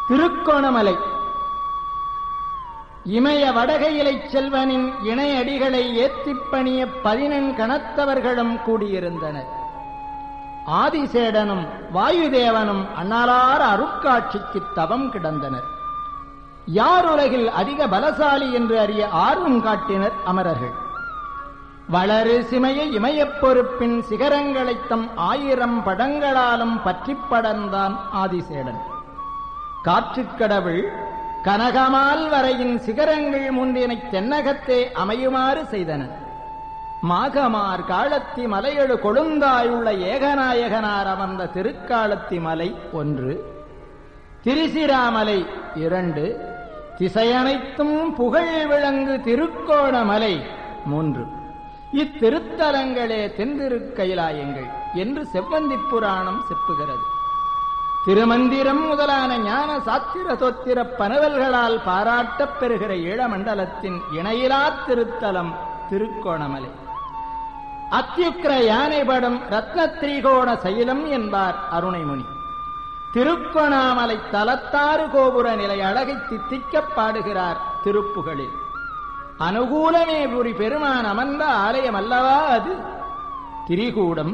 திருக்கோணமலை இமய வடகையிலை செல்வனின் இணையடிகளை ஏத்திப் பணிய பதினெண் கணத்தவர்களும் கூடியிருந்தனர் ஆதிசேடனும் வாயுதேவனும் அண்ணலார் அருட்காட்சிக்கு தவம் கிடந்தனர் யார் உலகில் அதிக பலசாலி என்று அறிய ஆர்வம் காட்டினர் அமரர்கள் வளரு சிமைய இமயப் பொறுப்பின் சிகரங்களைத் தம் ஆயிரம் படங்களாலும் பற்றிப் படர்ந்தான் ஆதிசேடன் காற்றுக்கடவுள் கனகமால் வரையின் சிகரங்கள் முன்றினைத் தென்னகத்தே அமையுமாறு செய்தனர் மாகமார் காலத்தி மலையெழு கொழுந்தாயுள்ள ஏகநாயகனார் அமர்ந்த திருக்காலத்தி மலை ஒன்று திரிசிராமலை இரண்டு திசையனைத்தும் புகழ் விளங்கு திருக்கோணமலை மூன்று இத்திருத்தலங்களே தென்திருக்கைலாயங்கள் என்று செவ்வந்திப் புராணம் செப்புகிறது திருமந்திரம் முதலான ஞான சாத்திர தோத்திர பனவல்களால் பாராட்டப் பெறுகிற ஈழமண்டலத்தின் இணையிலா திருத்தலம் திருக்கோணமலை அத்தியுக்கிர யானைபடும் ரத்ன திரிகோண சைலம் என்பார் அருணைமுனி திருக்கோணாமலை தலத்தாறு கோபுர நிலை அழகை தித்திக்கப் பாடுகிறார் திருப்புகளில் அனுகூலமே புரி பெருமான் அமர்ந்த ஆலயம் அல்லவா அது திரிகூடம்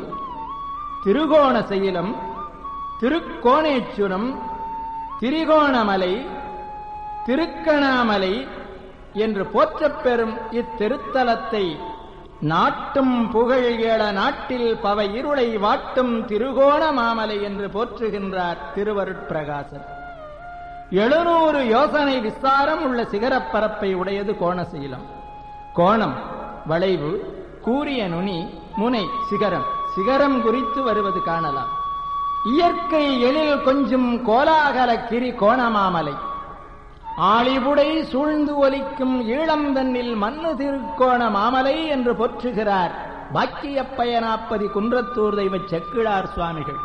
திருகோண சைலம் திருக்கோணேச்சுரம் திரிகோணமலை திருக்கணாமலை என்று போற்றப் பெறும் இத்திருத்தலத்தை நாட்டும் புகழ் ஏழ நாட்டில் பவ இருளை வாட்டும் திருகோண மாமலை என்று போற்றுகின்றார் திருவருட்பிரகாசர் எழுநூறு யோசனை விஸ்தாரம் உள்ள சிகரப் பரப்பை உடையது கோணசீலம் கோணம் வளைவு கூரிய நுனி முனை சிகரம் சிகரம் குறித்து வருவது காணலாம் இயற்கை எழில் கொஞ்சும் கோலாகல கிரி கோணமாமலை ஆளிபுடை சூழ்ந்து ஒலிக்கும் ஈழம் தன்னில் மண்ணு திருக்கோண மாமலை என்று போற்றுகிறார் பாக்கிய பயனாப்பதி குன்றத்தூர் தெய்வ செக்கிழார் சுவாமிகள்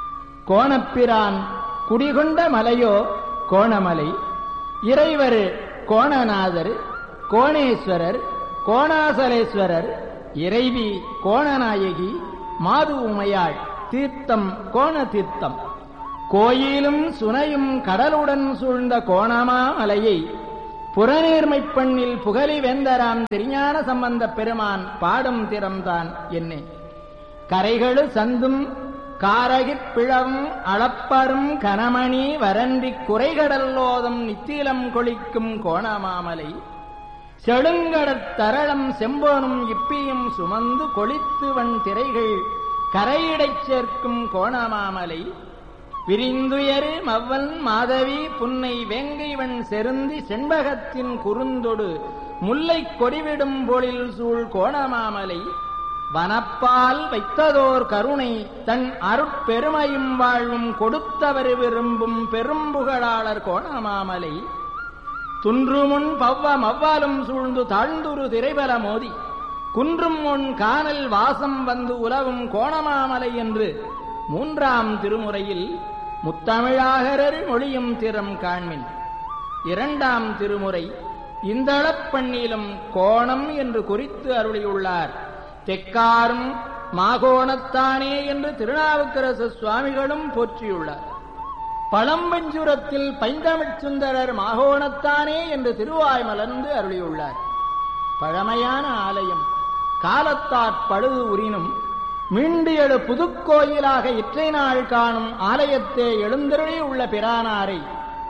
கோணப்பிரான் குடிகொண்ட மலையோ கோணமலை இறைவர் கோணநாதர் கோணேஸ்வரர் கோணாசலேஸ்வரர் இறைவி கோணநாயகி மாது உமையாள் தீர்த்தம் கோண தீர்த்தம் கோயிலும் சுனையும் கடலுடன் சூழ்ந்த கோணமா மலையை புறநீர்மைப் பண்ணில் புகழி வேந்தராம் திருஞான சம்பந்த பெருமான் பாடும் திறம்தான் என்னே கரைகளு சந்தும் காரகிப் பிழவும் அளப்பரும் கனமணி வரன்றி குறைகடல்லோதும் நித்திலம் கொளிக்கும் கோணமாமலை செழுங்கடற் தரளம் செம்போனும் இப்பியும் சுமந்து கொளித்து வன் திரைகள் கரையிடைச் சேர்க்கும் கோணமாமலை விரிந்துயரு மவ்வன் மாதவி புன்னை வேங்கைவன் செருந்தி செண்பகத்தின் குறுந்தொடு முல்லை கொடிவிடும் பொழில் சூழ் கோணமாமலை வனப்பால் வைத்ததோர் கருணை தன் அருட்பெருமையும் வாழ்வும் கொடுத்தவர் விரும்பும் பெரும்புகழாளர் கோணமாமலை துன்றுமுன் பவ்வ மவ்வாலும் சூழ்ந்து தாழ்ந்துரு திரைபல மோதி குன்றும் முன் காணல் வாசம் வந்து உலவும் கோணமாமலை என்று மூன்றாம் திருமுறையில் முத்தமிழாகரர் மொழியும் திறம் காண்மின் இரண்டாம் திருமுறை இந்தளப் பண்ணிலும் கோணம் என்று குறித்து அருளியுள்ளார் தெக்காரும் மாகோணத்தானே என்று திருநாவுக்கரசு சுவாமிகளும் போற்றியுள்ளார் பழம்பஞ்சுரத்தில் பைந்தமிழ் சுந்தரர் மாகோணத்தானே என்று திருவாய் மலர்ந்து அருளியுள்ளார் பழமையான ஆலயம் காலத்தாற் பழுது உரினும் மீண்டு எழு புதுக்கோயிலாக இற்றை நாள் காணும் ஆலயத்தே எழுந்தருளி உள்ள பிரானாரை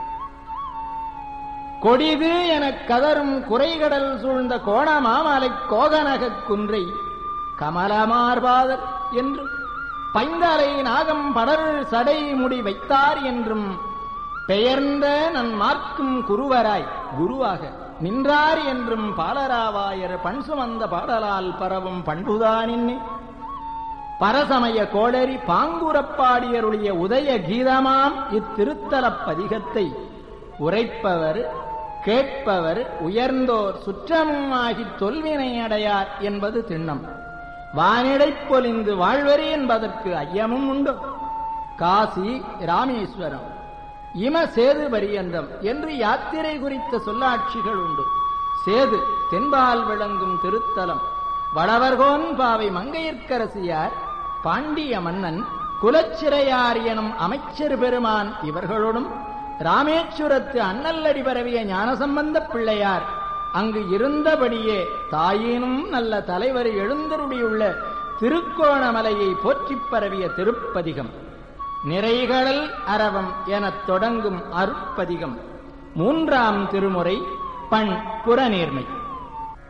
கொடிது எனக் கதரும் குறைகடல் சூழ்ந்த கோணமாமலை கோகனகக் குன்றை கமலமார்பாதர் என்றும் பைந்தலை நாகம் படருள் சடை முடி வைத்தார் என்றும் பெயர்ந்த நன் மார்க்கும் குருவராய் குருவாக நின்றார் என்றும் பாலராவாயர் பண் சுமந்த பாடலால் பரவும் பண்புதானின்னே பரசமய கோளரி பாங்குரப்பாடியருடைய உதய கீதமாம் இத்திருத்தலப் பதிகத்தை உரைப்பவர் கேட்பவர் உயர்ந்தோர் சுற்றமுமாகித் தொல்வினை அடையார் என்பது திண்ணம் வானிடைப் பொலிந்து வாழ்வரி என்பதற்கு ஐயமும் உண்டு காசி ராமேஸ்வரம் இம சேது பரியந்தம் என்று யாத்திரை குறித்த சொல்லாட்சிகள் உண்டு சேது தென்பால் விளங்கும் திருத்தலம் வளவர்கோன் பாவை மங்கையர்க்கரசியார் பாண்டிய மன்னன் குலச்சிறையார் எனும் அமைச்சர் பெருமான் இவர்களோடும் ராமேஸ்வரத்து அண்ணல்லடி பரவிய ஞானசம்பந்த பிள்ளையார் அங்கு இருந்தபடியே தாயினும் நல்ல தலைவர் எழுந்தருளியுள்ள திருக்கோணமலையை போற்றிப் பரவிய திருப்பதிகம் நிறைகளல் அரவம் எனத் தொடங்கும் அருட்பதிகம் மூன்றாம் திருமுறை பண் புறநீர்மை